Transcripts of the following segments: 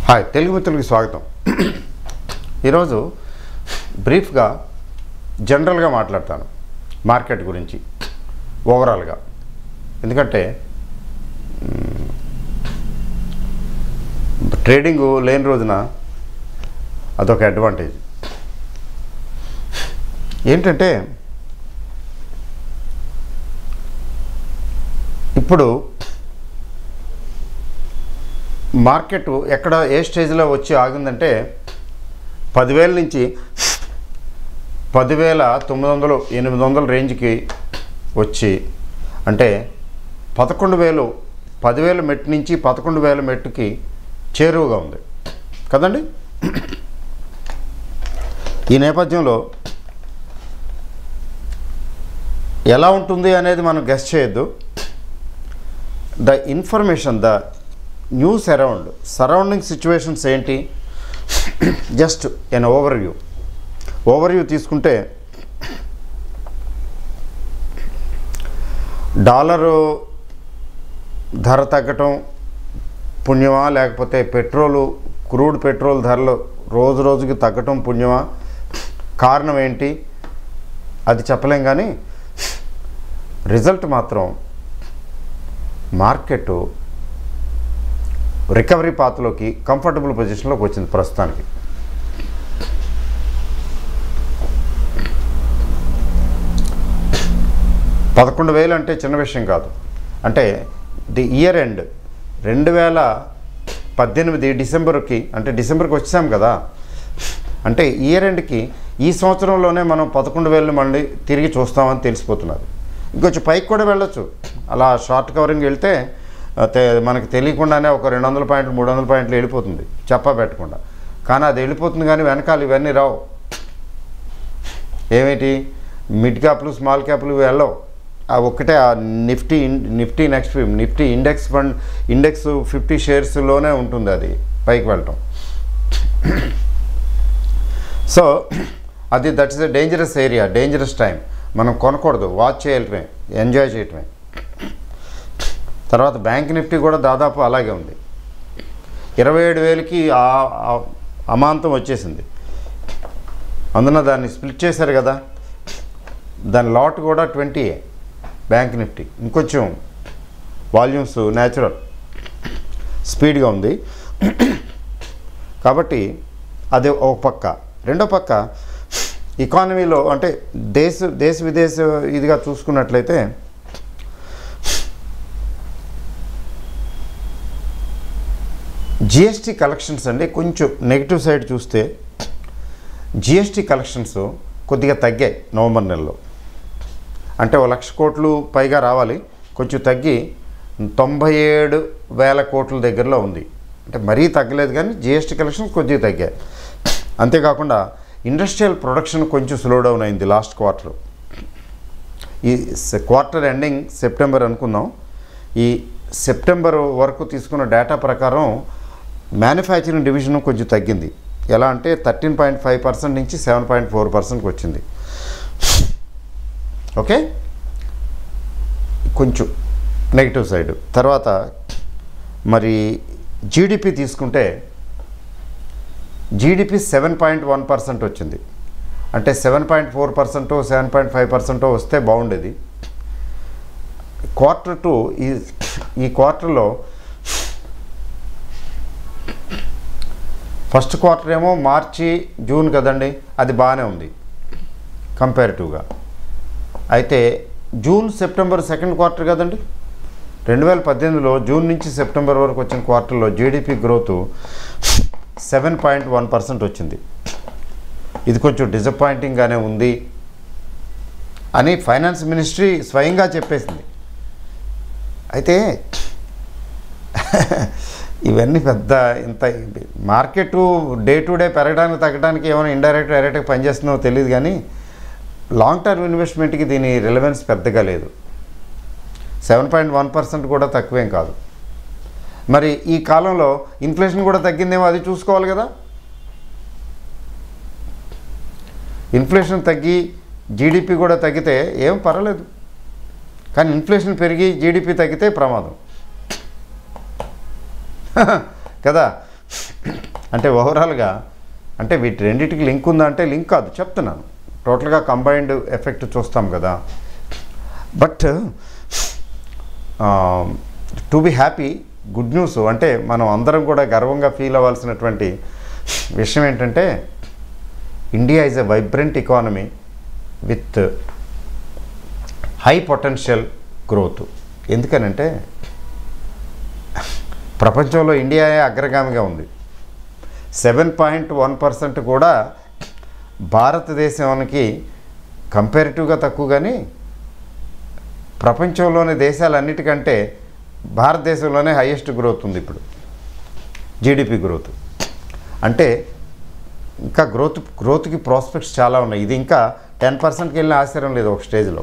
Hi Telugu మిత్రులకి స్వాగతం ఈరోజు బ్రీఫ్గా జనరల్గా మాట్లాడతాను మార్కెట్ గురించి ఓవరాల్గా ఎందుకంటే మ్, ట్రేడింగ్ లేని రోజున అదొక అడ్వాంటేజ్ ఏంటంటే ఇప్పుడు మార్కెట్ ఎక్కడ ఏ స్టేజ్లో వచ్చి ఆగిందంటే పదివేల నుంచి పదివేల తొమ్మిది వందలు ఎనిమిది వందల రేంజ్కి వచ్చి అంటే పదకొండు వేలు పదివేల మెట్టు నుంచి పదకొండు వేల మెట్టుకి చేరువగా ఉంది కదండి ఈ నేపథ్యంలో ఎలా ఉంటుంది అనేది మనం గెస్ట్ చేయొద్దు the information the news around surrounding situations ఏంటి just an overview overview తీసుకుంటే డాలరు ధర తగ్గటం పుణ్యమా లేకపోతే పెట్రోలు క్రూడ్ పెట్రోల్ ధరలు రోజు రోజుకి తగ్గటం పుణ్యమా కారణం ఏంటి అది చెప్పలేం కానీ రిజల్ట్ మాత్రం మార్కెట్ రికవరీ పాత్లోకి కంఫర్టబుల్ పొజిషన్లోకి వచ్చింది ప్రస్తుతానికి పదకొండు వేలు అంటే చిన్న విషయం కాదు అంటే ది ఇయర్ ఎండ్ రెండు వేల పద్దెనిమిది డిసెంబర్కి అంటే డిసెంబర్కి వచ్చాం కదా అంటే ఇయర్ ఎండ్కి ఈ సంవత్సరంలోనే మనం పదకొండు వేలు మళ్ళీ తిరిగి చూస్తామని తెలిసిపోతున్నది ఇంకొంచెం పైకి కూడా వెళ్ళొచ్చు అలా షార్ట్ కవరింగ్ వెళ్తే ఆ, తె- మనకి తెలియకుండానే ఒక రెండు వందల పాయింట్లు మూడు వందల పాయింట్లు వెళ్ళిపోతుంది చెప్పా పెట్టకుండా కానీ అది వెళ్ళిపోతుంది కానీ వెనకాల ఇవన్నీ రావు ఏమిటి మిడ్ క్యాప్లు స్మాల్ క్యాప్లు ఇవి వెళ్ళవు ఆ ఒక్కటే ఆ నిఫ్టీ ఇన్- Nifty next Nifty index fund index fifty షేర్స్లోనే ఉంటుంది అది పైకి వెళ్ళటం సో అది that is a dangerous area dangerous time మనం కొనకూడదు వాచ్ చేయటమే ఎంజాయ్ చేయటమే తర్వాత బ్యాంక్ నిఫ్టీ కూడా దాదాపు అలాగే ఉంది ఇరవై ఏడు వేలకి ఆ- ఆ- అమాంతం వచ్చేసింది అందున దాన్ని స్ప్లిట్ చేశారు కదా దాని లాట్ కూడా ట్వంటీ బ్యాంక్ నిఫ్టీ ఇంకొంచెం వాల్యూమ్స్ న్యాచురల్ స్పీడ్గా ఉంది కాబట్టి అది ఒక పక్క రెండో పక్క ఎకానమీలో అంటే దేశ దేశ విదేశ ఇదిగా చూసుకున్నట్లయితే జిఎస్టీ కలెక్షన్స్ అండి కొంచెం నెగిటివ్ సైడ్ చూస్తే జిఎస్టీ కలెక్షన్స్ కొద్దిగా తగ్గాయి నవంబర్ నెలలో అంటే ఓ లక్ష కోట్లు పైగా రావాలి కొంచెం తగ్గి తొంభై ఏడు వేల కోట్ల దగ్గరలో ఉంది అంటే మరీ తగ్గలేదు కానీ జిఎస్టీ కలెక్షన్స్ కొద్దిగా తగ్గాయి అంతేకాకుండా ఇండస్ట్రియల్ ప్రొడక్షన్ కొంచెం స్లో డౌన్ అయింది లాస్ట్ క్వార్టర్ ఈ సె- క్వార్టర్ ఎండింగ్ సెప్టెంబర్ అనుకుందాం ఈ సెప్టెంబర్ వరకు తీసుకున్న డేటా ప్రకారం మ్యానుఫ్యాక్చరింగ్ డివిజన్ కొంచెం తగ్గింది ఎలా అంటే థర్టీన్ పాయింట్ ఫైవ్ పర్సెంట్ నుంచి సెవెన్ పాయింట్ ఫోర్ పర్సెంట్కి వచ్చింది ఓకే కొంచెం నెగిటివ్ సైడ్ తర్వాత మరి జీడిపి తీసుకుంటే GDP seven point one percent వచ్చింది అంటే seven point four percent seven point five percent వస్తే బాగుండేది క్వార్టర్ టూ ఈ ఈ క్వార్టర్లో ఫస్ట్ క్వార్టర్ ఏమో మార్చి జూన్ కదండి అది బాగానే ఉంది కంపారిటివ్గా అయితే జూన్ సెప్టెంబర్ సెకండ్ క్వార్టర్ కదండి రెండు వేల పద్దెనిమిదిలో జూన్ నుంచి సెప్టెంబర్ వరకు వచ్చిన క్వార్టర్లో GDP growth seven point one percent వచ్చింది ఇది కొంచెం డిసప్పాయింటింగ్గానే ఉంది అని ఫైనాన్స్ మినిస్ట్రీ స్వయంగా చెప్పేసింది అయితే ఇవన్నీ పెద్ద ఇంత మార్కెట్ డే టు డే పెరగడానికి తగ్గడానికి ఏమైనా ఇండైరెక్ట్ డైరెక్ట్గా పనిచేస్తుందో తెలియదు కానీ లాంగ్ టర్మ్ ఇన్వెస్ట్మెంట్కి దీని రిలవెన్స్ పెద్దగా లేదు సెవెన్ పాయింట్ వన్ పర్సెంట్ కూడా తక్కువేం కాదు మరి ఈ కాలంలో ఇన్ఫ్లేషన్ కూడా తగ్గిందేమో అది చూసుకోవాలి కదా ఇన్ఫ్లేషన్ తగ్గి జీడిపి కూడా తగ్గితే ఏం పర్వాలేదు కానీ ఇన్ఫ్లేషన్ పెరిగి జీడిపి తగ్గితే ప్రమాదం కదా అంటే ఓవరాల్గా అంటే వీటి రెండింటికి లింక్ ఉందా అంటే లింక్ కాదు చెప్తున్నాను టోటల్గా కంబైన్డ్ ఎఫెక్ట్ చూస్తాం కదా but to be happy good news అంటే మనం అందరం కూడా గర్వంగా ఫీల్ అవ్వాల్సినటువంటి విషయం ఏంటంటే India is a vibrant economy with high potential growth ఎందుకనంటే ప్రపంచంలో ఇండియాయే అగ్రగామిగా ఉంది సెవెన్ పాయింట్ వన్ పర్సెంట్ కూడా భారతదేశానికి కంపారిటివ్గా తక్కువ కానీ ప్రపంచంలోని దేశాలన్నిటికంటే భారతదేశంలోనే హైయెస్ట్ గ్రోత్ ఉంది ఇప్పుడు జీడిపి గ్రోత్ అంటే ఇంకా గ్రోత్ గ్రోత్కి ప్రాస్పెక్ట్స్ చాలా ఉన్నాయి ఇది ఇంకా టెన్ పర్సెంట్కి వెళ్ళిన ఆశ్చర్యం లేదు ఒక స్టేజ్లో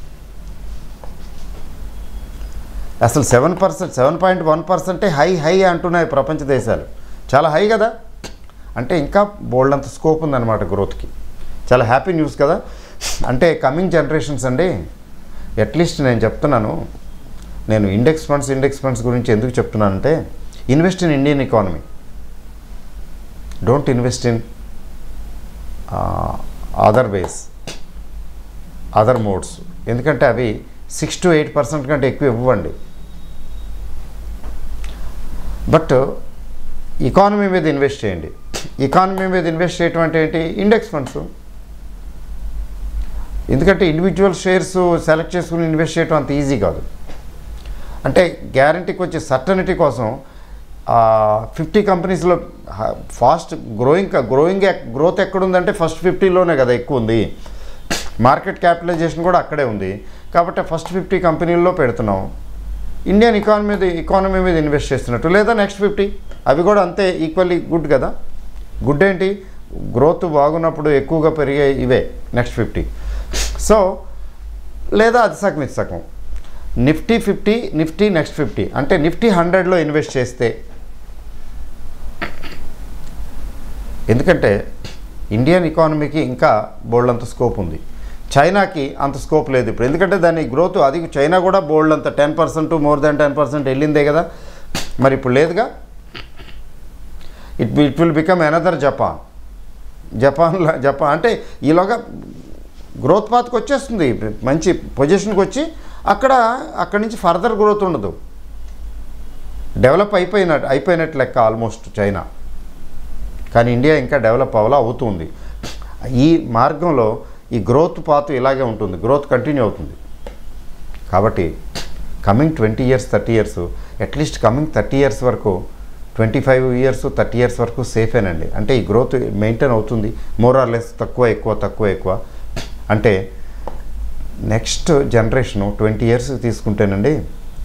అసలు seven percent seven point one పర్సెంటే హై హై అంటున్నాయి ప్రపంచ దేశాలు చాలా హై కదా అంటే ఇంకా బోల్డ్ అంత స్కోప్ ఉందన్నమాట గ్రోత్కి చాలా హ్యాపీ న్యూస్ కదా అంటే కమింగ్ జనరేషన్స్ అండి అట్లీస్ట్ నేను చెప్తున్నాను నేను ఇండెక్స్ ఫండ్స్ ఇండెక్స్ ఫండ్స్ గురించి ఎందుకు చెప్తున్నానంటే invest in Indian economy don't invest in other ways other modes ఎందుకంటే అవి సిక్స్ టు ఎయిట్ పర్సెంట్ కంటే ఎక్కువ ఇవ్వండి బట్ ఎకానమీ మీద ఇన్వెస్ట్ చేయండి ఎకానమీ మీద ఇన్వెస్ట్ చేయటం అంటే ఏంటి ఇండెక్స్ ఫండ్స్ ఎందుకంటే ఇండివిజువల్ షేర్స్ సెలెక్ట్ చేసుకుని ఇన్వెస్ట్ చేయడం అంత ఈజీ కాదు అంటే గ్యారంటీకి వచ్చే సర్టనిటీ కోసం ఫిఫ్టీ కంపెనీస్లో ఫాస్ట్ గ్రోయింగ్ గ్రోయింగ్ గ్రోత్ ఎక్కడుందంటే ఫస్ట్ ఫిఫ్టీలోనే కదా ఎక్కువ ఉంది మార్కెట్ క్యాపిటలైజేషన్ కూడా అక్కడే ఉంది కాబట్టి ఫస్ట్ ఫిఫ్టీ కంపెనీల్లో పెడుతున్నాం ఇండియన్ ఎకానమీ మీద ఎకానమీ మీద ఇన్వెస్ట్ చేస్తున్నట్టు లేదా నెక్స్ట్ ఫిఫ్టీ అవి కూడా అంతే ఈక్వల్లీ గుడ్ కదా గుడ్ ఏంటి గ్రోత్ బాగున్నప్పుడు ఎక్కువగా పెరిగే ఇవే నెక్స్ట్ ఫిఫ్టీ సో లేదా అది సగం ఇది సగం Nifty fifty Nifty next fifty అంటే నిఫ్టీ హండ్రెడ్లో ఇన్వెస్ట్ చేస్తే ఎందుకంటే ఇండియన్ ఎకానమీకి ఇంకా బోల్డ్ అంత స్కోప్ ఉంది చైనాకి అంత స్కోప్ లేదు ఇప్పుడు ఎందుకంటే దాని గ్రోత్ అది చైనా కూడా బోల్డ్ అంత ten percent more than ten percent వెళ్ళిందే కదా మరి ఇప్పుడు లేదుగా it it will become another Japan జపాన్లో జపాన్ అంటే ఈలోగా గ్రోత్ పాత్కి వచ్చేస్తుంది మంచి పొజిషన్కి వచ్చి అక్కడ అక్కడి నుంచి ఫర్దర్ గ్రోత్ ఉండదు డెవలప్ అయిపోయినట్టు అయిపోయినట్టు లెక్క ఆల్మోస్ట్ చైనా కానీ ఇండియా ఇంకా డెవలప్ అవ్వాలా అవుతుంది ఈ మార్గంలో ఈ గ్రోత్ పాత్ ఇలాగే ఉంటుంది గ్రోత్ కంటిన్యూ అవుతుంది కాబట్టి coming twenty years thirty years at least coming thirty years వరకు twenty five years thirty years వరకు సేఫేనండి అంటే ఈ గ్రోత్ మెయింటైన్ అవుతుంది మోర్ ఆర్ లెస్ తక్కువ ఎక్కువ తక్కువ ఎక్కువ అంటే నెక్స్ట్ జనరేషను ట్వంటీ ఇయర్స్ తీసుకుంటేనండి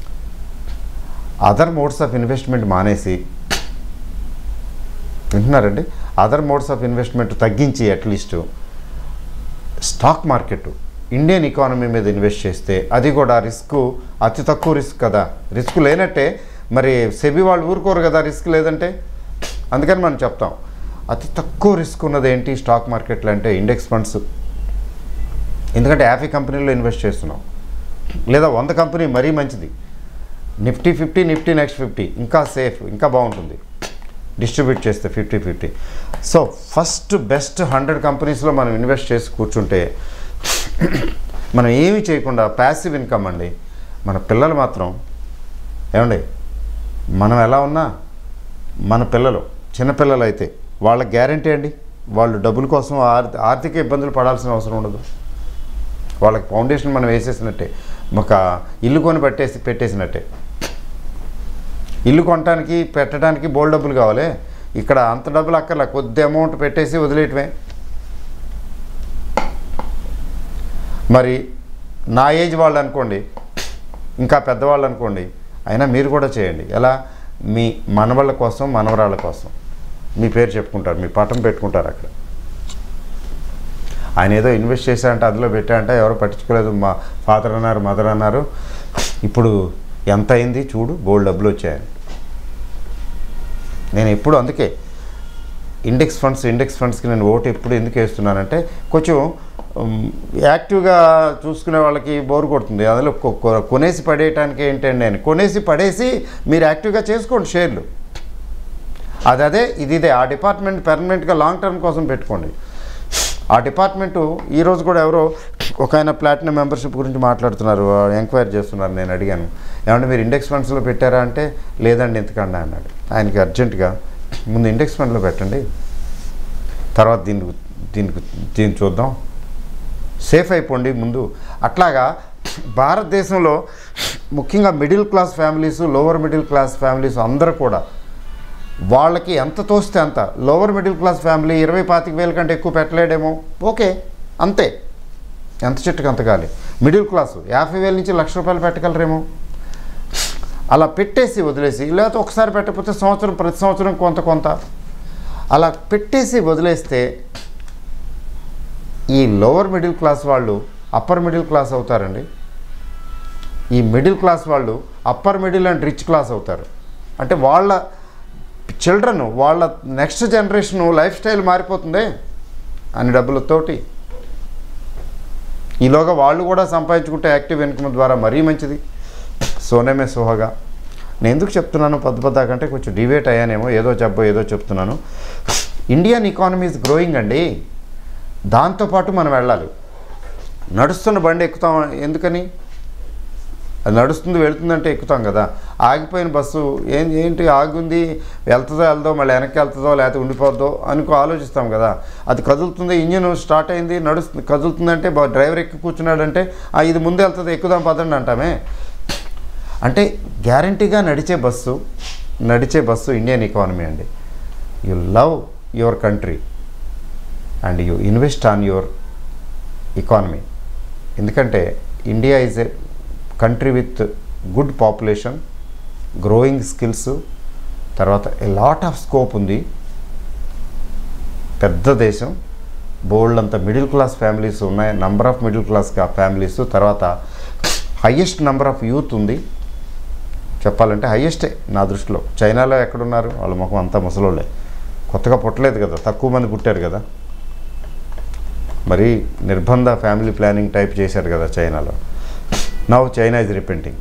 అదర్ మోడ్స్ ఆఫ్ ఇన్వెస్ట్మెంట్ మానేసి వింటున్నారండి అదర్ మోడ్స్ ఆఫ్ ఇన్వెస్ట్మెంట్ తగ్గించి at least stock market Indian economy మీద ఇన్వెస్ట్ చేస్తే అది కూడా రిస్క్ అతి తక్కువ రిస్క్ కదా రిస్క్ లేనట్టే మరి సెబీ వాళ్ళు ఊరుకోరు కదా రిస్క్ లేదంటే అందుకని మనం చెప్తాం అతి తక్కువ రిస్క్ ఉన్నది ఏంటి స్టాక్ మార్కెట్లో అంటే ఇండెక్స్ ఫండ్స్ ఎందుకంటే యాభై కంపెనీల్లో ఇన్వెస్ట్ చేస్తున్నాం లేదా వంద కంపెనీ మరీ మంచిది Nifty fifty Nifty next fifty ఇంకా సేఫ్ ఇంకా బాగుంటుంది డిస్ట్రిబ్యూట్ చేస్తే fifty fifty so first best hundred కంపెనీస్లో మనం ఇన్వెస్ట్ చేసి కూర్చుంటే మనం ఏమీ చేయకుండా ప్యాసివ్ ఇన్కమ్ అండి మన పిల్లలు మాత్రం ఏమండి మనం ఎలా ఉన్నా మన పిల్లలు చిన్నపిల్లలు అయితే వాళ్ళ గ్యారంటీ అండి వాళ్ళు డబ్బుల కోసం ఆర్- ఆర్థిక ఇబ్బందులు పడాల్సిన అవసరం ఉండదు వాళ్ళకి ఫౌండేషన్ మనం వేసేసినట్టే ఒక ఇల్లు కొని పెట్టేసి పెట్టేసినట్టే ఇల్లు కొనడానికి పెట్టడానికి బోల్ డబ్బులు కావాలి ఇక్కడ అంత డబ్బులు అక్కర్లే కొద్ది అమౌంట్ పెట్టేసి వదిలేయటమే మరి నా ఏజ్ వాళ్ళు అనుకోండి ఇంకా పెద్దవాళ్ళు అనుకోండి అయినా మీరు కూడా చేయండి ఎలా మీ మనవాళ్ళ కోసం మనవరాళ్ళ కోసం మీ పేరు చెప్పుకుంటారు మీ పటం పెట్టుకుంటారు అక్కడ ఆయన ఏదో ఇన్వెస్ట్ చేశారంటే అందులో పెట్టారంటే ఎవరు పట్టించుకోలేదు మా ఫాదర్ అన్నారు మదర్ అన్నారు ఇప్పుడు ఎంత అయింది చూడు బోల్డ్ డబ్బులు వచ్చాయని నేను ఎప్పుడు అందుకే ఇండెక్స్ ఫండ్స్ ఇండెక్స్ ఫండ్స్కి నేను ఓటు ఎప్పుడు ఎందుకు వేస్తున్నానంటే కొంచెం ఉమ్, యాక్టివ్గా చూసుకునే వాళ్ళకి బోర్ కొడుతుంది అందులో కొ- కొ- కొనేసి పడేయటానికి ఏంటండి నేను కొనేసి పడేసి మీరు యాక్టివ్గా చేసుకోండి షేర్లు అది అదే ఇది ఇదే ఆ డిపార్ట్మెంట్ పెర్మనెంట్గా లాంగ్ టర్మ్ కోసం పెట్టుకోండి ఆ డిపార్ట్మెంటు ఈరోజు కూడా ఎవరో ఒక ఆయన ప్లాటినం మెంబర్షిప్ గురించి మాట్లాడుతున్నారు ఎంక్వైరీ చేస్తున్నారు నేను అడిగాను ఏమంటే మీరు ఇండెక్స్ ఫండ్స్లో పెట్టారా అంటే లేదండి ఎందుకండి అన్నాడు ఆయనకి అర్జెంటుగా ముందు ఇండెక్స్ ఫండ్లో పెట్టండి తర్వాత దీనికి దీనికి దీన్ని చూద్దాం సేఫ్ అయిపోండి ముందు అట్లాగా భారతదేశంలో ముఖ్యంగా middle class families lower middle class families అందరూ కూడా వాళ్ళకి ఎంత తోస్తే అంత లోవర్ మిడిల్ క్లాస్ ఫ్యామిలీ ఇరవై పాతిక వేల కంటే ఎక్కువ పెట్టలేడేమో ఓకే అంతే ఎంత చెట్టుకు అంత కాలి మిడిల్ క్లాసు యాభై వేల నుంచి లక్ష రూపాయలు పెట్టగలరేమో అలా పెట్టేసి వదిలేసి లేకపోతే ఒకసారి పెట్టకపోతే సంవత్సరం ప్రతి సంవత్సరం కొంత కొంత అలా పెట్టేసి వదిలేస్తే ఈ లోవర్ మిడిల్ క్లాస్ వాళ్ళు అప్పర్ మిడిల్ క్లాస్ అవుతారండి ఈ మిడిల్ క్లాస్ వాళ్ళు upper middle and rich class అవుతారు అంటే వాళ్ళ చిల్డ్రన్ వాళ్ళ నెక్స్ట్ జనరేషన్ లైఫ్ స్టైల్ మారిపోతుంది అన్ని డబ్బులతోటి ఈలోగా వాళ్ళు కూడా సంపాదించుకుంటే యాక్టివ్ ఇన్కమ్ ద్వారా మరీ మంచిది సోనేమే సోహగా నేను ఎందుకు చెప్తున్నాను పద్ద పద్దా కంటే కొంచెం డివేట్ అయ్యానేమో ఏదో చెప్పో ఏదో చెప్తున్నాను ఇండియన్ ఎకానమీ ఇస్ గ్రోయింగ్ అండి దాంతోపాటు మనం వెళ్ళాలి నడుస్తున్న బండి ఎక్కుతాం ఎందుకని అది నడుస్తుంది వెళుతుందంటే ఎక్కుతాం కదా ఆగిపోయిన బస్సు ఏం ఏంటి ఆగుంది వెళ్తుందో వెళ్దో మళ్ళీ వెనక్కి వెళ్తుందో లేకపోతే ఉండిపోద్దో అనుకో ఆలోచిస్తాం కదా అది కదులుతుంది ఇంజిన్ స్టార్ట్ అయింది నడుస్తుంది కదులుతుందంటే బా- డ్రైవర్ ఎక్కి కూర్చున్నాడంటే "ఆ, ఇది ముందు వెళ్తుంది ఎక్కుదాం పదండి అంటామే అంటే గ్యారంటీగా నడిచే బస్సు నడిచే బస్సు ఇండియన్ ఎకానమీ అండి you love your country and you invest on your economy ఎందుకంటే India is a country with good population growing skills తర్వాత ఏ లాట్ ఆఫ్ స్కోప్ ఉంది పెద్ద దేశం బోల్డ్ అంత మిడిల్ క్లాస్ ఫ్యామిలీస్ ఉన్నాయి number of middle class families తర్వాత highest number of youth ఉంది చెప్పాలంటే హయ్యెస్టే నా దృష్టిలో చైనాలో ఎక్కడున్నారు వాళ్ళ ముఖం అంతా ముసలోళ్ళే కొత్తగా పుట్టలేదు కదా తక్కువ మంది పుట్టారు కదా మరి నిర్బంధ ఫ్యామిలీ ప్లానింగ్ టైప్ చేశారు కదా చైనాలో now China is repenting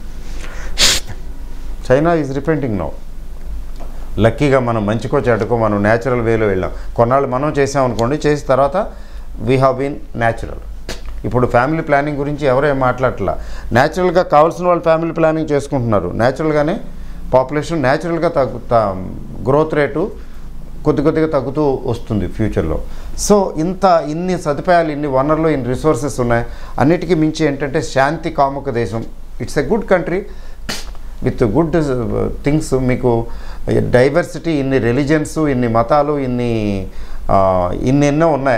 China is repenting now లక్కీగా మనం మంచికో చెడ్డకో మనం న్యాచురల్ వేలో వెళ్ళాం కొన్నాళ్ళు మనం చేసాం అనుకోండి చేసిన తర్వాత వీ హ్యావ్ బీన్ న్యాచురల్ ఇప్పుడు ఫ్యామిలీ ప్లానింగ్ గురించి ఎవరు ఏం మాట్లాడట్లా న్యాచురల్గా కావాల్సిన వాళ్ళు ఫ్యామిలీ ప్లానింగ్ చేసుకుంటున్నారు న్యాచురల్గానే పాపులేషన్ న్యాచురల్గా తగ్గు గ్రోత్ రేటు కొద్ది కొద్దిగా తగ్గుతూ వస్తుంది ఫ్యూచర్లో సో ఇంత ఇన్ని సదుపాయాలు ఇన్ని వనరులు ఇన్ని రిసోర్సెస్ ఉన్నాయి అన్నిటికీ మించి ఏంటంటే శాంతి కాముక దేశం it's a good country with good things మీకు డైవర్సిటీ ఇన్ని రిలీజన్స్ ఇన్ని మతాలు ఇన్ని ఆ, ఇన్ని ఎన్నో ఉన్నాయి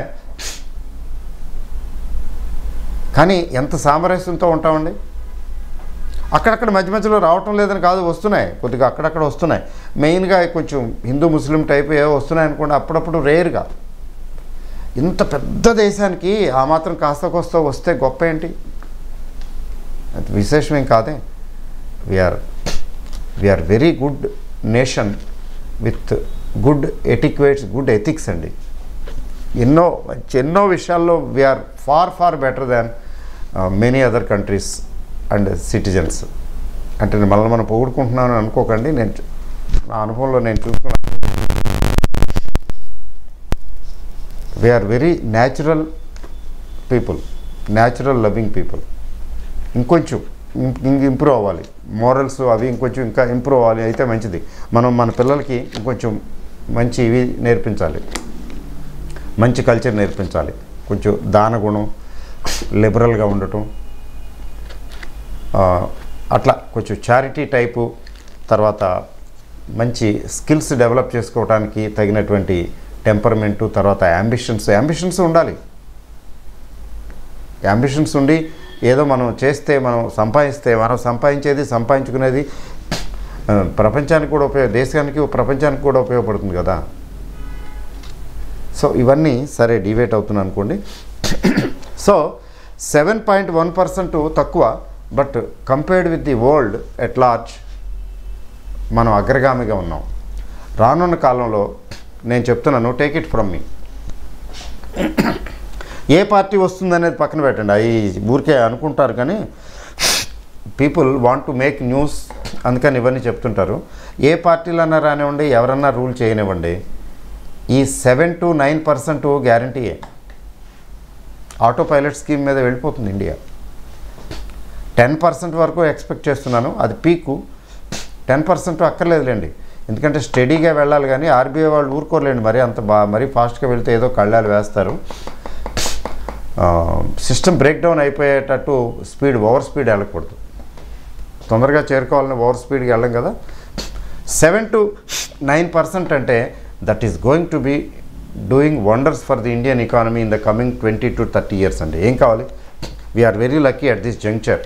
కానీ ఎంత సామరస్యంతో ఉంటామండి అక్కడక్కడ మధ్య మధ్యలో రావటం లేదని కాదు వస్తున్నాయి కొద్దిగా అక్కడక్కడ వస్తున్నాయి మెయిన్గా కొంచెం హిందూ ముస్లిం టైప్ ఏవో వస్తున్నాయి అనుకోండి అప్పుడప్పుడు రేర్గా ఇంత పెద్ద దేశానికి ఆ మాత్రం కాస్త కోస్త వస్తే గొప్ప ఏంటి అది విశేషమేం కాదే we are we are very good nation with good etiquettes good ethics అండి ఎన్నో ఎన్నో విషయాల్లో we are far far better than many other countries and citizens అంటే నేను మళ్ళీ మనం పొగుడుకుంటున్నాను అనుకోకండి నేను చూ- నా అనుభవంలో నేను చూసుకున్నాను we are very natural people natural loving people ఇంకొంచెం ఇం- ఇంక ఇంప్రూవ్ అవ్వాలి మోరల్స్ అవి ఇంకొంచెం ఇంకా ఇంప్రూవ్ అవ్వాలి అయితే మంచిది మనం మన పిల్లలకి ఇంకొంచెం మంచి ఇవి నేర్పించాలి మంచి కల్చర్ నేర్పించాలి కొంచెం దాన గుణం లిబరల్గా ఉండటం ఆ, అట్లా కొంచెం చారిటీ టైపు తర్వాత మంచి స్కిల్స్ డెవలప్ చేసుకోవడానికి తగినటువంటి టెంపర్మెంటు తర్వాత యాంబిషన్స్ యాంబిషన్స్ ఉండాలి యాంబిషన్స్ ఉండి ఏదో మనం చేస్తే మనం సంపాదిస్తే మనం సంపాదించేది సంపాదించుకునేది ఆ, ప్రపంచానికి కూడా ఉపయోగ దేశానికి ప్రపంచానికి కూడా ఉపయోగపడుతుంది కదా సో ఇవన్నీ సరే డివేట్ అవుతున్నాను అనుకోండి so seven point one percent తక్కువ but compared with the world at large మనం అగ్రగామిగా ఉన్నాం రానున్న కాలంలో నేను చెప్తున్నాను టేక్ ఇట్ ఫ్రమ్ మీ ఏ పార్టీ వస్తుందనేది పక్కన పెట్టండి అవి ఊరికే అనుకుంటారు కానీ people want to make news అందుకని ఇవన్నీ చెప్తుంటారు ఏ పార్టీలన్నా రానివ్వండి ఎవరన్నా రూల్ చేయనివ్వండి ఈ సెవెన్ టు నైన్ పర్సెంట్ గ్యారంటీయే ఆటో పైలట్ స్కీమ్ మీద వెళ్ళిపోతుంది ఇండియా టెన్ పర్సెంట్ వరకు ఎక్స్పెక్ట్ చేస్తున్నాను అది పీకు టెన్ పర్సెంట్ అక్కర్లేదులేండి ఎందుకంటే స్టడీగా వెళ్ళాలి కానీ ఆర్బీఐ వాళ్ళు ఊరుకోలేండి మరి అంత బా మరీ ఫాస్ట్గా వెళ్తే ఏదో కళ్ళాలు వేస్తారు సిస్టమ్ బ్రేక్ డౌన్ అయిపోయేటట్టు స్పీడ్ ఓవర్ స్పీడ్ వెళ్ళకూడదు తొందరగా చేరుకోవాలని ఓవర్ స్పీడ్కి వెళ్ళం కదా సెవెన్ టు నైన్ పర్సెంట్ అంటే that is going to be doing wonders for the Indian economy in the coming twenty to thirty years అండి ఏం కావాలి we are very lucky at this juncture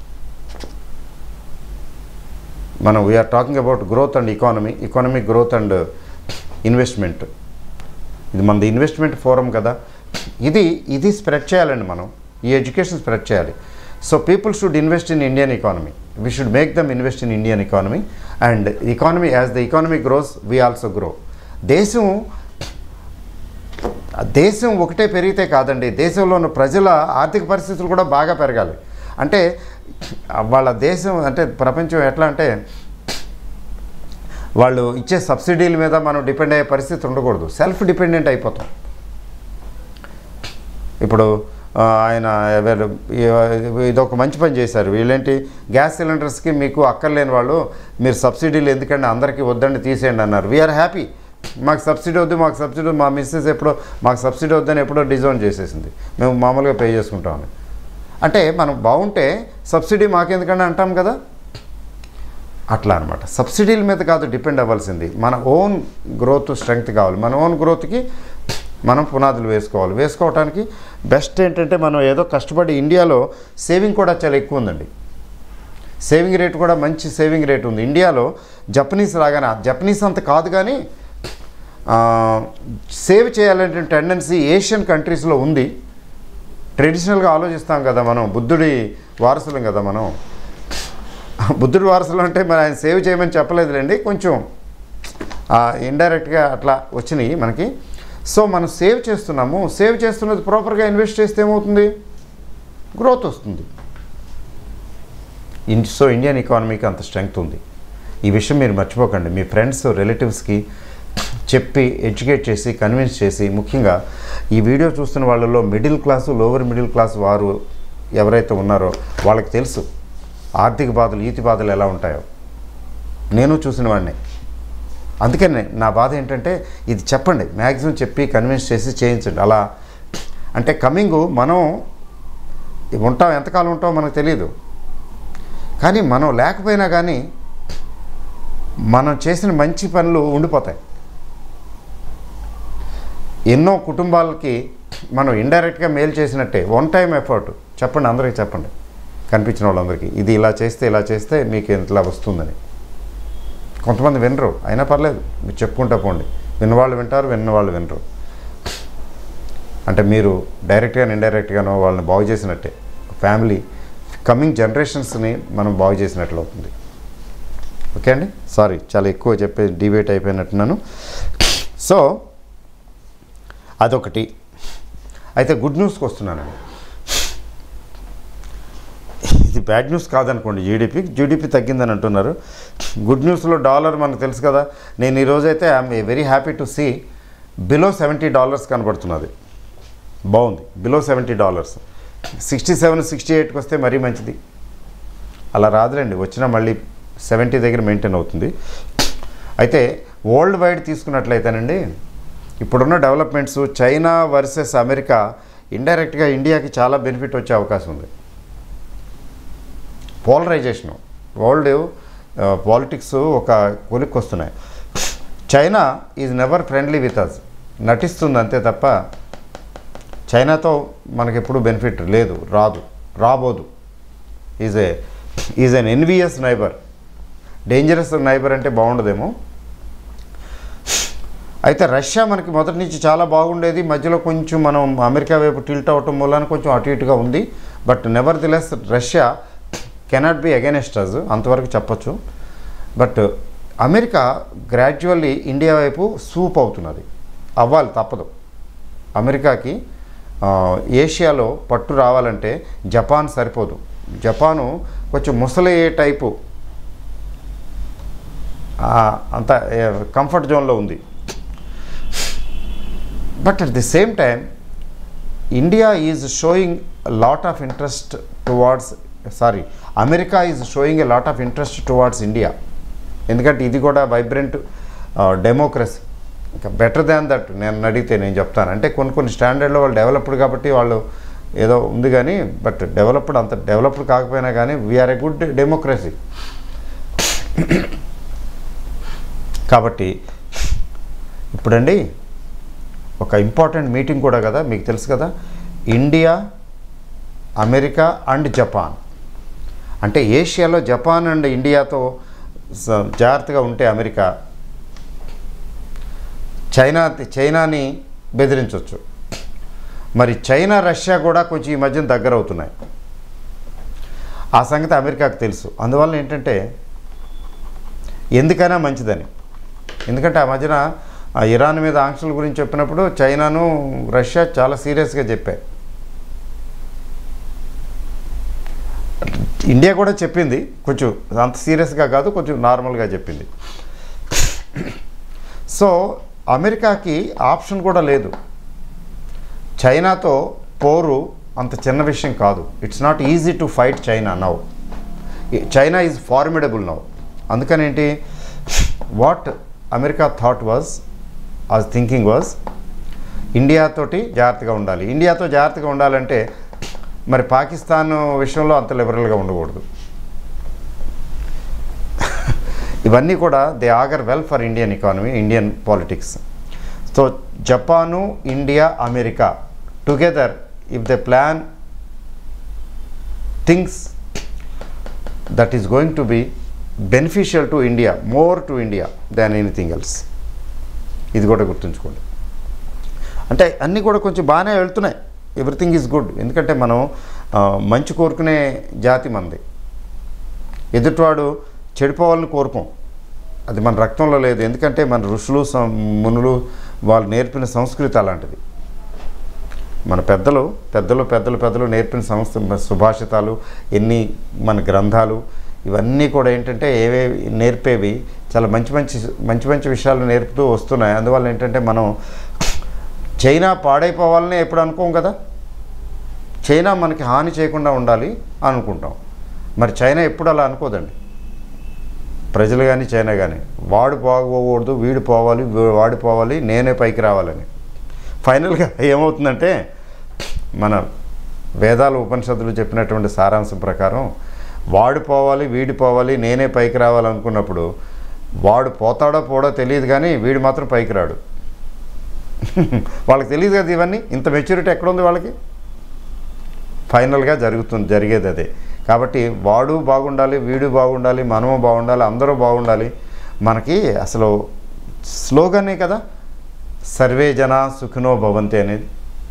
మనం we are talking about growth and economy economic growth and investment ఇది మనది investment forum కదా ఇది ఇది spread చేయాలండి మనం ఈ ఎడ్యుకేషన్ స్ప్రెడ్ చేయాలి so people should invest in Indian economy we should make them invest in Indian economy and economy as the economy grows we also grow దేశం దేశం ఒకటే పెరిగితే కాదండి దేశంలో ఉన్న ప్రజల ఆర్థిక పరిస్థితులు కూడా బాగా పెరగాలి అంటే వాళ్ళ దేశం అంటే ప్రపంచం ఎట్లా అంటే వాళ్ళు ఇచ్చే సబ్సిడీల మీద మనం డిపెండ్ అయ్యే పరిస్థితి ఉండకూడదు సెల్ఫ్ డిపెండెంట్ అయిపోతాం ఇప్పుడు ఆ, ఆయన ఎవరు ఈ- ఇది ఒక మంచి పని చేశారు వీళ్ళేంటి గ్యాస్ సిలిండర్స్కి మీకు అక్కర్లేని వాళ్ళు మీరు సబ్సిడీలు ఎందుకంటే అందరికీ వద్దండి తీసేయండి అన్నారు వీఆర్ హ్యాపీ మాకు సబ్సిడీ వద్దు మాకు సబ్సిడీ మా మిస్సెస్ ఎప్పుడో మాకు సబ్సిడీ వద్దని ఎప్పుడో డిజైన్ చేసేసింది మేము మామూలుగా పే చేసుకుంటామని అంటే మనం బాగుంటే సబ్సిడీ మాకెందుకంటే అంటాం కదా అట్లా అనమాట సబ్సిడీల మీద కాదు డిపెండ్ అవ్వాల్సింది మన ఓన్ గ్రోత్ స్ట్రెంగ్త్ కావాలి మన ఓన్ గ్రోత్కి మనం పునాదులు వేసుకోవాలి వేసుకోవడానికి బెస్ట్ ఏంటంటే మనం ఏదో కష్టపడి ఇండియాలో సేవింగ్ కూడా చాలా ఎక్కువ ఉందండి సేవింగ్ రేట్ కూడా మంచి సేవింగ్ రేట్ ఉంది ఇండియాలో జపనీస్ లాగానే జపనీస్ అంత కాదు కానీ ఆ, సేవ్ చేయాలంటే టెండెన్సీ ఏషియన్ కంట్రీస్లో ఉంది ట్రెడిషనల్గా ఆలోచిస్తాం కదా మనం బుద్ధుడి వారసులం కదా మనం బుద్ధుడి వారసులు అంటే మరి ఆయన సేవ్ చేయమని చెప్పలేదులేండి కొంచెం ఇండైరెక్ట్గా అట్లా వచ్చినాయి మనకి సో మనం సేవ్ చేస్తున్నాము సేవ్ చేస్తున్నది ప్రాపర్గా ఇన్వెస్ట్ చేస్తే ఏమవుతుంది గ్రోత్ వస్తుంది ఇన్ సో ఇండియన్ ఎకానమీకి అంత స్ట్రెంగ్త్ ఉంది ఈ విషయం మీరు మర్చిపోకండి మీ ఫ్రెండ్స్ రిలేటివ్స్కి చెప్పి ఎడ్యుకేట్ చేసి కన్విన్స్ చేసి ముఖ్యంగా ఈ వీడియో చూస్తున్న వాళ్ళలో middle class lower middle class వారు ఎవరైతే ఉన్నారో వాళ్ళకి తెలుసు ఆర్థిక బాధలు ఈతి బాధలు ఎలా ఉంటాయో నేను చూసిన వాడిని అందుకనే నా బాధ ఏంటంటే ఇది చెప్పండి మ్యాక్సిమం చెప్పి కన్విన్స్ చేసి చేయించండి అలా అంటే కమింగ్ మనం ఉంటాం ఎంతకాలం ఉంటామో మనకు తెలియదు కానీ మనం లేకపోయినా కానీ మనం చేసిన మంచి పనులు ఉండిపోతాయి ఎన్నో కుటుంబాలకి మనం ఇండైరెక్ట్గా మేలు చేసినట్టే వన్ టైం ఎఫర్ట్ చెప్పండి అందరికీ చెప్పండి కనిపించిన వాళ్ళందరికీ ఇది ఇలా చేస్తే ఇలా చేస్తే మీకు ఇట్లా వస్తుందని కొంతమంది వినరు అయినా పర్లేదు మీరు చెప్పుకుంటా పోండి విన్నవాళ్ళు వింటారు విన్నవాళ్ళు వినరు అంటే మీరు డైరెక్ట్గా ఇండైరెక్ట్గానో వాళ్ళని బాగు చేసినట్టే ఫ్యామిలీ కమింగ్ జనరేషన్స్ని మనం బాగు చేసినట్లు అవుతుంది ఓకే అండి సారీ చాలా ఎక్కువ చెప్పే డిబేట్ అయిపోయినట్టున్నాను సో అదొకటి అయితే గుడ్ న్యూస్కి వస్తున్నానండి ఇది బ్యాడ్ న్యూస్ కాదనుకోండి జీడిపి జీడిపి తగ్గిందని అంటున్నారు గుడ్ న్యూస్లో డాలర్ మనకు తెలుసు కదా నేను ఈరోజైతే I'm very happy to see below seventy dollars కనబడుతున్నది బాగుంది below seventy dollars sixty seven sixty ఎయిట్కి వస్తే మరీ మంచిది అలా రాదులేండి వచ్చినా మళ్ళీ సెవెంటీ దగ్గర మెయింటైన్ అవుతుంది అయితే వరల్డ్ వైడ్ తీసుకున్నట్లయితేనండి ఇప్పుడున్న డెవలప్మెంట్స్ చైనా వర్సెస్ అమెరికా ఇండైరెక్ట్గా ఇండియాకి చాలా బెనిఫిట్ వచ్చే అవకాశం ఉంది పోలరైజేషను వరల్డ్ పాలిటిక్స్ ఒక కొలిక్కి వస్తున్నాయి China is never friendly with us నటిస్తుంది అంతే తప్ప చైనాతో మనకి ఎప్పుడు బెనిఫిట్ లేదు రాదు రాబోదు is a is an envious neighbour dangerous neighbour అంటే బాగుండదేమో అయితే రష్యా మనకి మొదటి నుంచి చాలా బాగుండేది మధ్యలో కొంచెం మనం అమెరికా వైపు టిల్ట్ అవటం మూలాన కొంచెం అటు ఇటుగా ఉంది but nevertheless Russia cannot be against us అంతవరకు చెప్పొచ్చు బట్ అమెరికా గ్రాడ్యువల్లీ ఇండియా వైపు స్వూప్ అవుతున్నది అవ్వాలి తప్పదు అమెరికాకి ఆ, ఏషియాలో పట్టు రావాలంటే జపాన్ సరిపోదు జపాను కొంచెం ముసలి టైపు ఆ, అంత కంఫర్ట్ జోన్లో ఉంది but at the same time India is showing lot of interest towards sorry America is showing a lot of interest towards India ఎందుకంటే ఇది కూడా వైబ్రెంట్ డెమోక్రసీ ఇంకా బెటర్ దాన్ దట్ నేను అడిగితే నేను చెప్తాను అంటే కొన్ని కొన్ని స్టాండర్డ్లో వాళ్ళు డెవలప్డ్ కాబట్టి వాళ్ళు ఏదో ఉంది కానీ బట్ డెవలప్డ్ అంత డెవలప్డ్ కాకపోయినా కానీ వీఆర్ ఏ గుడ్ డెమోక్రసీ కాబట్టి ఇప్పుడండి ఒక ఇంపార్టెంట్ మీటింగ్ కూడా కదా మీకు తెలుసు కదా ఇండియా అమెరికా అండ్ జపాన్ అంటే ఏషియాలో జపాన్ అండ్ ఇండియాతో స- జాగ్రత్తగా ఉంటే అమెరికా చైనా చైనాని బెదిరించవచ్చు మరి చైనా రష్యా కూడా కొంచెం ఈ మధ్యన దగ్గర అవుతున్నాయి ఆ సంగతి అమెరికాకు తెలుసు అందువల్ల ఏంటంటే ఎందుకైనా మంచిదని ఎందుకంటే ఆ మధ్యన ఆ ఇరాన్ మీద ఆంక్షల గురించి చెప్పినప్పుడు చైనాను రష్యా చాలా సీరియస్గా చెప్పాయి ఇండియా కూడా చెప్పింది కొంచెం అంత సీరియస్గా కాదు కొంచెం నార్మల్గా చెప్పింది సో అమెరికాకి ఆప్షన్ కూడా లేదు చైనాతో పోరు అంత చిన్న విషయం కాదు it's not easy to fight China now China is formidable now అందుకని ఏంటి what America thought was as thinking was ఇండియాతోటి జాగ్రత్తగా ఉండాలి ఇండియాతో జాగ్రత్తగా ఉండాలంటే మరి పాకిస్తాన్ విషయంలో అంత లిబరల్గా ఉండకూడదు ఇవన్నీ కూడా they augur well for Indian economy Indian politics so Japan India America together if they plan things that is going to be beneficial to India more to India than anything else ఇది కూడా గుర్తుంచుకోండి అంటే అన్నీ కూడా కొంచెం బాగానే వెళ్తున్నాయి everything is good ఎందుకంటే మనం ఆ, మంచి కోరుకునే జాతి మనది ఎదుటివాడు చెడిపోవాలని కోరుకోం అది మన రక్తంలో లేదు ఎందుకంటే మన ఋషులు సం- మునులు వాళ్ళు నేర్పిన సంస్కృతి అలాంటిది మన పెద్దలు పెద్దలు పెద్దలు పెద్దలు నేర్పిన సంస్థ సుభాషితాలు ఎన్ని మన గ్రంథాలు ఇవన్నీ కూడా ఏంటంటే ఏవే నేర్పేవి చాలా మంచి మంచి మంచి మంచి విషయాలు నేర్పుతూ వస్తున్నాయి అందువల్ల ఏంటంటే మనం చైనా పాడైపోవాలని ఎప్పుడు అనుకోం కదా చైనా మనకి హాని చేయకుండా ఉండాలి అనుకుంటాం మరి చైనా ఎప్పుడు అలా అనుకోదండి ప్రజలు కానీ చైనా కానీ వాడు పోకూడదు వీడు పోవాలి వీ- వాడు పోవాలి నేనే పైకి రావాలని ఫైనల్గా ఏమవుతుందంటే మన వేదాలు ఉపనిషత్తులు చెప్పినటువంటి సారాంశం ప్రకారం వాడు పోవాలి వీడు పోవాలి నేనే పైకి రావాలనుకున్నప్పుడు వాడు పోతాడో పోడో తెలియదు కానీ వీడు మాత్రం పైకి రాడు వాళ్ళకి తెలియదు కదా ఇవన్నీ ఇంత మెచ్యూరిటీ ఎక్కడుంది వాళ్ళకి ఫైనల్గా జరుగుతుంది జరిగేది అదే కాబట్టి వాడు బాగుండాలి వీడు బాగుండాలి మనము బాగుండాలి అందరూ బాగుండాలి మనకి అసలు స్లోగనే కదా సర్వే జన సుఖినో భవంతి అనేది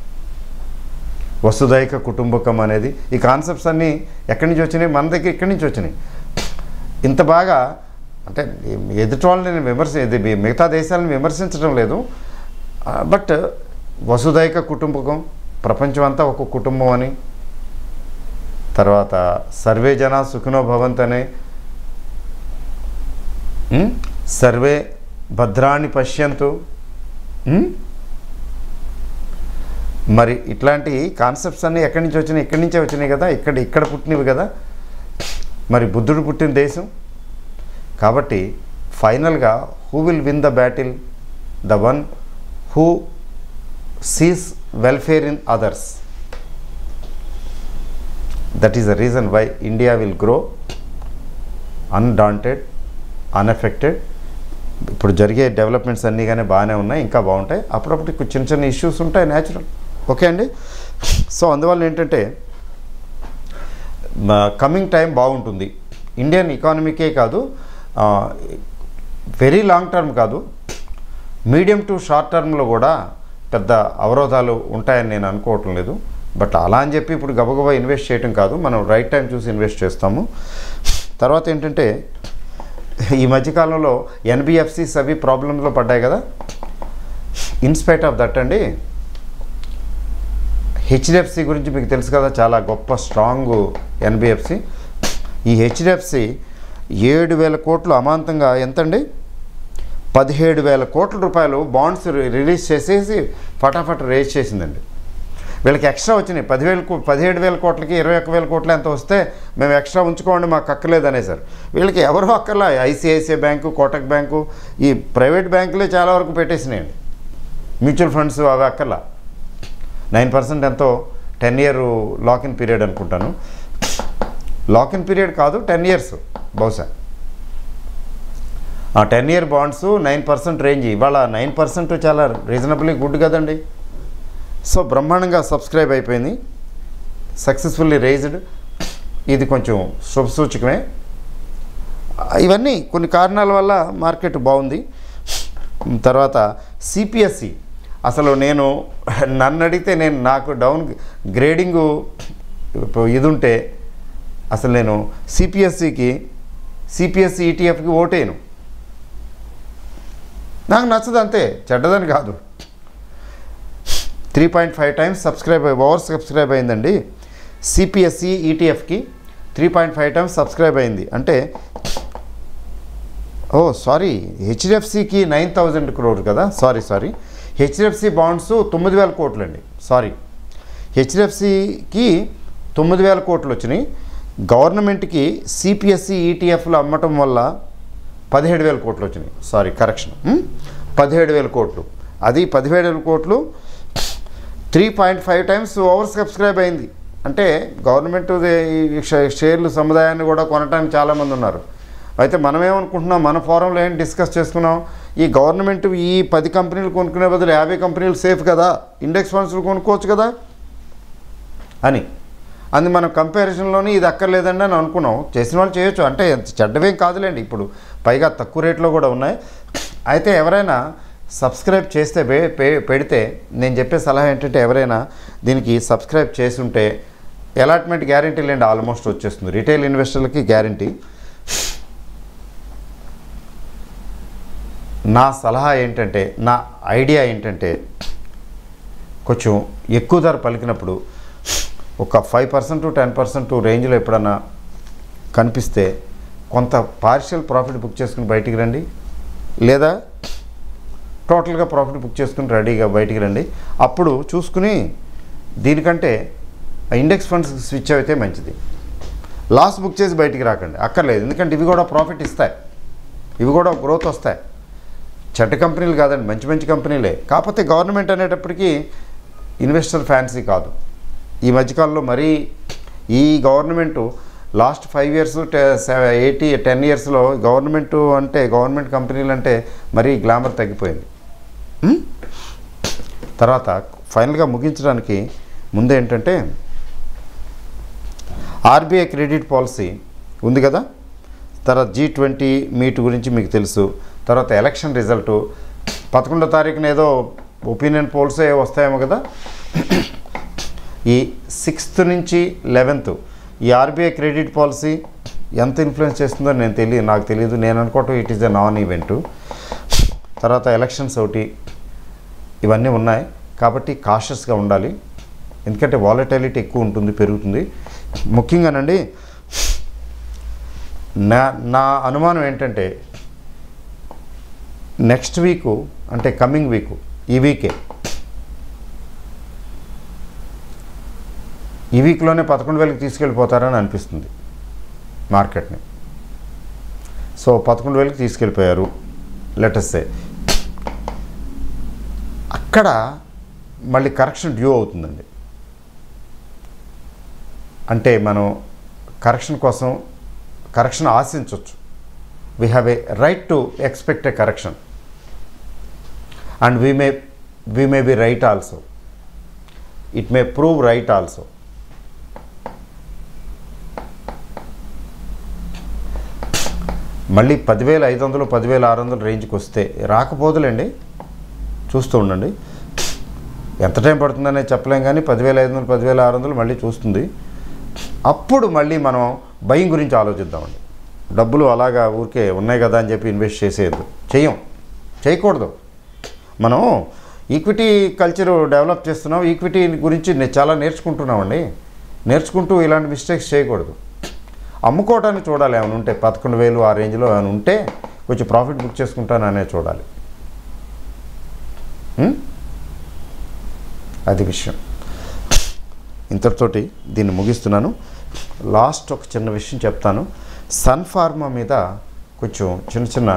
వసుదైక కుటుంబకం అనేది ఈ కాన్సెప్ట్స్ అన్నీ ఎక్కడి నుంచి వచ్చినాయి మన దగ్గర ఇక్కడి నుంచి వచ్చినాయి ఇంత బాగా అంటే ఎదుటి వాళ్ళని నేను విమర్శ ఇది మిగతా దేశాలను విమర్శించడం లేదు బట్ వసుదైక కుటుంబకం ప్రపంచం అంతా ఒక కుటుంబం అని తర్వాత సర్వే జన సుఖినో భవంత్ అనే ఉమ్, సర్వే భద్రాన్ని పశ్యంతు ఉమ్, మరి ఇట్లాంటి కాన్సెప్ట్స్ అన్నీ ఎక్కడి నుంచి వచ్చినాయి ఇక్కడి నుంచే వచ్చినాయి కదా ఇక్కడ ఇక్కడ పుట్టినవి కదా మరి బుద్ధుడు పుట్టిన దేశం కాబట్టి ఫైనల్గా who will win the battle the one who sees welfare in others that is the reason why India will grow undaunted unaffected ఇప్పుడు జరిగే డెవలప్మెంట్స్ అన్నీ కానీ బాగానే ఉన్నాయి ఇంకా బాగుంటాయి అప్పుడప్పుడు కొంచెం చిన్న చిన్న ఇష్యూస్ ఉంటాయి న్యాచురల్ ఓకే అండి సో అందువల్ల ఏంటంటే కమింగ్ టైం బాగుంటుంది ఇండియన్ ఎకానమీకే కాదు వెరీ లాంగ్ టర్మ్ కాదు మీడియం టు షార్ట్ టర్మ్లో కూడా పెద్ద అవరోధాలు ఉంటాయని నేను అనుకోవటం లేదు బట్ అలా అని చెప్పి ఇప్పుడు గబగబా ఇన్వెస్ట్ చేయటం కాదు మనం రైట్ టైం చూసి ఇన్వెస్ట్ చేస్తాము తర్వాత ఏంటంటే ఈ మధ్యకాలంలో ఎన్బిఎఫ్సిస్ అవి ప్రాబ్లమ్స్లో పడ్డాయి కదా ఇన్స్పైట్ ఆఫ్ దట్ అండి హెచ్డిఎఫ్సి గురించి మీకు తెలుసు కదా చాలా గొప్ప స్ట్రాంగ్ ఎన్బిఎఫ్సి ఈ హెచ్డిఎఫ్సి ఏడు వేల కోట్లు అమాంతంగా ఎంతండి పదిహేడు వేల కోట్ల రూపాయలు బాండ్స్ రి- రిలీజ్ చేసేసి ఫటాఫట్ రేజ్ చేసిందండి వీళ్ళకి ఎక్స్ట్రా వచ్చినాయి పదివేల కో- పదిహేడు వేల కోట్లకి ఇరవై ఒక్క వేల కోట్లు ఎంత వస్తే మేము ఎక్స్ట్రా ఉంచుకోండి మాకు అక్కర్లేదు అనేసారు వీళ్ళకి ఎవరు అక్కర్లా ఐసిఐసిఐ బ్యాంకు కోటక్ బ్యాంకు ఈ ప్రైవేట్ బ్యాంకులే చాలా వరకు పెట్టేసినాయండి మ్యూచువల్ ఫండ్స్ అవి అక్కర్లా నైన్ పర్సెంట్ ఎంతో టెన్ ఇయర్ లాకిన్ పీరియడ్ అనుకుంటాను లాకిన్ పీరియడ్ కాదు టెన్ ఇయర్స్ బహుశా ఆ ten year bonds nine percent range ఇవాళ నైన్ పర్సెంట్ చాలా రీజనబుల్లీ గుడ్ కదండి సో బ్రహ్మాండంగా సబ్స్క్రైబ్ అయిపోయింది సక్సెస్ఫుల్లీ రేజ్డ్ ఇది కొంచెం శుభసూచకమే ఇవన్నీ కొన్ని కారణాల వల్ల మార్కెట్ బాగుంది తర్వాత సిపిఎస్సి అసలు నేను నన్ను అడిగితే నేను నాకు డౌన్ గ్రేడింగ్ ఇది ఉంటే అసలు నేను సిపిఎస్సికి సిపిఎస్సి ఈటీఎఫ్కి ఓటేను నాకు నచ్చదు అంతే చెడ్డదని కాదు three point five times subscribe అయ్యి ఓవర్ సబ్స్క్రైబ్ అయిందండి సిపిఎస్సి ఈటీఎఫ్కి three point five times subscribe అయింది అంటే ఓ సారీ హెచ్డిఎఫ్సికి నైన్ థౌజండ్ క్రోర్ కదా సారీ సారీ హెచ్డిఎఫ్సి బాండ్స్ తొమ్మిది వేల కోట్లు అండి సారీ హెచ్డిఎఫ్సికి తొమ్మిది వేల కోట్లు వచ్చినాయి గవర్నమెంట్కి సిపిఎస్సి ఈటీఎఫ్లు అమ్మటం వల్ల పదిహేడు వేల కోట్లు వచ్చినాయి సారీ కరెక్షన్ పదిహేడు వేల కోట్లు అది పదిహేడు వేల కోట్లు three point five times over subscribe అయింది అంటే గవర్నమెంట్ షేర్లు సముదాయాన్ని కూడా కొనడానికి చాలామంది ఉన్నారు అయితే మనం ఏమనుకుంటున్నాం మన ఫోరంలో ఏం డిస్కస్ చేసుకున్నాం ఈ గవర్నమెంట్ ఈ పది కంపెనీలు కొనుక్కునే బదులు యాభై కంపెనీలు సేఫ్ కదా ఇండెక్స్ ఫండ్స్లు కొనుక్కోవచ్చు కదా అని అది మనం కంపారిజన్లోనే ఇది అక్కర్లేదండి అని అనుకున్నాం చేసిన వాళ్ళు చేయొచ్చు అంటే చెడ్డవేం కాదులేండి ఇప్పుడు పైగా తక్కువ రేట్లో కూడా ఉన్నాయి అయితే ఎవరైనా సబ్స్క్రైబ్ చేస్తే పే- పే- పెడితే నేను చెప్పే సలహా ఏంటంటే ఎవరైనా దీనికి సబ్స్క్రైబ్ చేసి ఉంటే అలాట్మెంట్ గ్యారంటీ లేండి ఆల్మోస్ట్ వచ్చేస్తుంది రిటైల్ ఇన్వెస్టర్లకి గ్యారంటీ నా సలహా ఏంటంటే నా ఐడియా ఏంటంటే కొంచెం ఎక్కువ ధర పలికినప్పుడు ఒక ఫైవ్ పర్సెంట్ టెన్ పర్సెంట్ రేంజ్లో ఎప్పుడన్నా కనిపిస్తే కొంత పార్షియల్ ప్రాఫిట్ బుక్ చేసుకుని బయటికి రండి లేదా టోటల్గా ప్రాఫిట్ బుక్ చేసుకుని రెడీగా బయటికి రండి అప్పుడు చూసుకుని దీనికంటే ఇండెక్స్ ఫండ్స్ స్విచ్ అయితే మంచిది లాస్ బుక్ చేసి బయటికి రాకండి అక్కర్లేదు ఎందుకంటే ఇవి కూడా ప్రాఫిట్ ఇస్తాయి ఇవి కూడా గ్రోత్ వస్తాయి చెడ్డ కంపెనీలు కాదండి మంచి మంచి కంపెనీలే కాకపోతే గవర్నమెంట్ అనేటప్పటికీ ఇన్వెస్టర్ ఫ్యాన్సీ కాదు ఈ మధ్యకాలంలో మరీ ఈ government last five years eighty ten ఇయర్స్లో గవర్నమెంట్ అంటే గవర్నమెంట్ కంపెనీలు అంటే మరీ గ్లామర్ తగ్గిపోయింది ఉం? తర్వాత ఫైనల్గా ముగించడానికి ముందు ఏంటంటే ఆర్బీఐ క్రెడిట్ పాలసీ ఉంది కదా తర్వాత జీ ట్వంటీ మీట్ గురించి మీకు తెలుసు తర్వాత ఎలక్షన్ రిజల్ట్ పదకొండో తారీఖున ఏదో ఒపీనియన్ పోల్స్ ఏ వస్తాయేమో కదా ఈ సిక్స్త్ నుంచి లెవెన్త్ ఈ ఆర్బీఐ క్రెడిట్ పాలసీ ఎంత ఇన్ఫ్లుయెన్స్ చేస్తుందో నేను తెలియదు నాకు తెలియదు నేను అనుకోవటం it is a non event తర్వాత ఎలక్షన్స్ ఒకటి ఇవన్నీ ఉన్నాయి కాబట్టి కాషియస్గా ఉండాలి ఎందుకంటే వాలటాలిటీ ఎక్కువ ఉంటుంది పెరుగుతుంది ముఖ్యంగానండి నా నా అనుమానం ఏంటంటే నెక్స్ట్ వీకు అంటే కమింగ్ వీకు ఈ వీకే ఈ వీక్లోనే పదకొండు వేలకు తీసుకెళ్ళిపోతారని అనిపిస్తుంది మార్కెట్ని సో పదకొండు వేలకు తీసుకెళ్ళిపోయారు లెటర్సే అక్కడ మళ్ళీ కరెక్షన్ డ్యూ అవుతుందండి అంటే మనం కరెక్షన్ కోసం కరెక్షన్ ఆశించవచ్చు we have a right to expect a correction and we may we may be right also it may prove right also మళ్ళీ పదివేల ఐదు వందలు పదివేల ఆరు వందలు రేంజ్కి వస్తే రాకపోదులేండి చూస్తూ ఉండండి ఎంత టైం పడుతుందనే చెప్పలేం కానీ పదివేల ఐదు వందలు పదివేల ఆరు వందలు మళ్ళీ చూస్తుంది అప్పుడు మళ్ళీ మనం భయం గురించి ఆలోచిద్దామండి డబ్బులు అలాగా ఊరికే ఉన్నాయి కదా అని చెప్పి ఇన్వెస్ట్ చేసేయద్దు చెయ్యం చేయకూడదు మనం ఈక్విటీ కల్చర్ డెవలప్ చేస్తున్నాం ఈక్విటీ గురించి నే- చాలా నేర్చుకుంటున్నామండి నేర్చుకుంటూ ఇలాంటి మిస్టేక్స్ చేయకూడదు అమ్ముకోవడానికి చూడాలి ఏమైనా ఉంటే పదకొండు వేలు ఆ రేంజ్లో ఏమైనా ఉంటే కొంచెం ప్రాఫిట్ బుక్ చేసుకుంటాను అనే చూడాలి ఉం? అది విషయం ఇంతటితోటి దీన్ని ముగిస్తున్నాను లాస్ట్ ఒక చిన్న విషయం చెప్తాను సన్ ఫార్మా మీద కొంచెం చిన్న చిన్న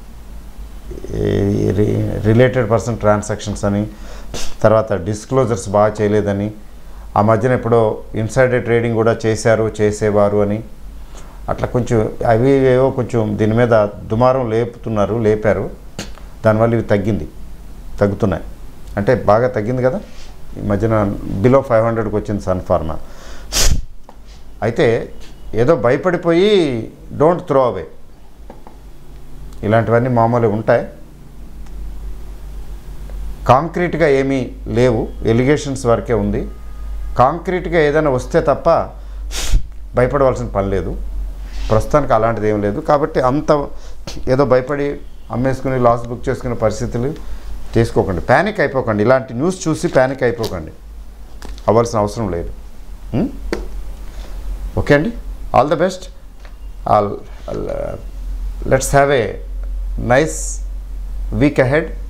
రిలేటెడ్ పర్సన్ ట్రాన్సాక్షన్స్ అని తర్వాత డిస్క్లోజర్స్ బాగా చేయలేదని ఆ మధ్యన ఎప్పుడో ఇన్సైడర్ ట్రేడింగ్ కూడా చేశారు చేసేవారు అని అట్లా కొంచెం అవి ఏవో కొంచెం దీని మీద దుమారం లేపుతున్నారు లేపారు దానివల్ల ఇవి తగ్గింది తగ్గుతున్నాయి అంటే బాగా తగ్గింది కదా ఈ మధ్యన బిలో ఫైవ్ హండ్రెడ్కి వచ్చింది సన్ ఫార్మా అయితే ఏదో భయపడిపోయి డోంట్ త్రో అవే ఇలాంటివన్నీ మామూలుగా ఉంటాయి కాంక్రీట్గా ఏమీ లేవు ఎలిగేషన్స్ వరకే ఉంది కాంక్రీట్గా ఏదైనా వస్తే తప్ప భయపడవలసిన పని లేదు ప్రస్తుతానికి అలాంటిది ఏం లేదు కాబట్టి అంత ఏదో భయపడి అమ్మేసుకుని లాస్ బుక్ చేసుకునే పరిస్థితులు తీసుకోకండి ప్యానిక్ అయిపోకండి ఇలాంటి న్యూస్ చూసి ప్యానిక్ అయిపోకండి అవ్వాల్సిన అవసరం లేదు ఉం? ఓకే అండి all the best all let's have a nice week ahead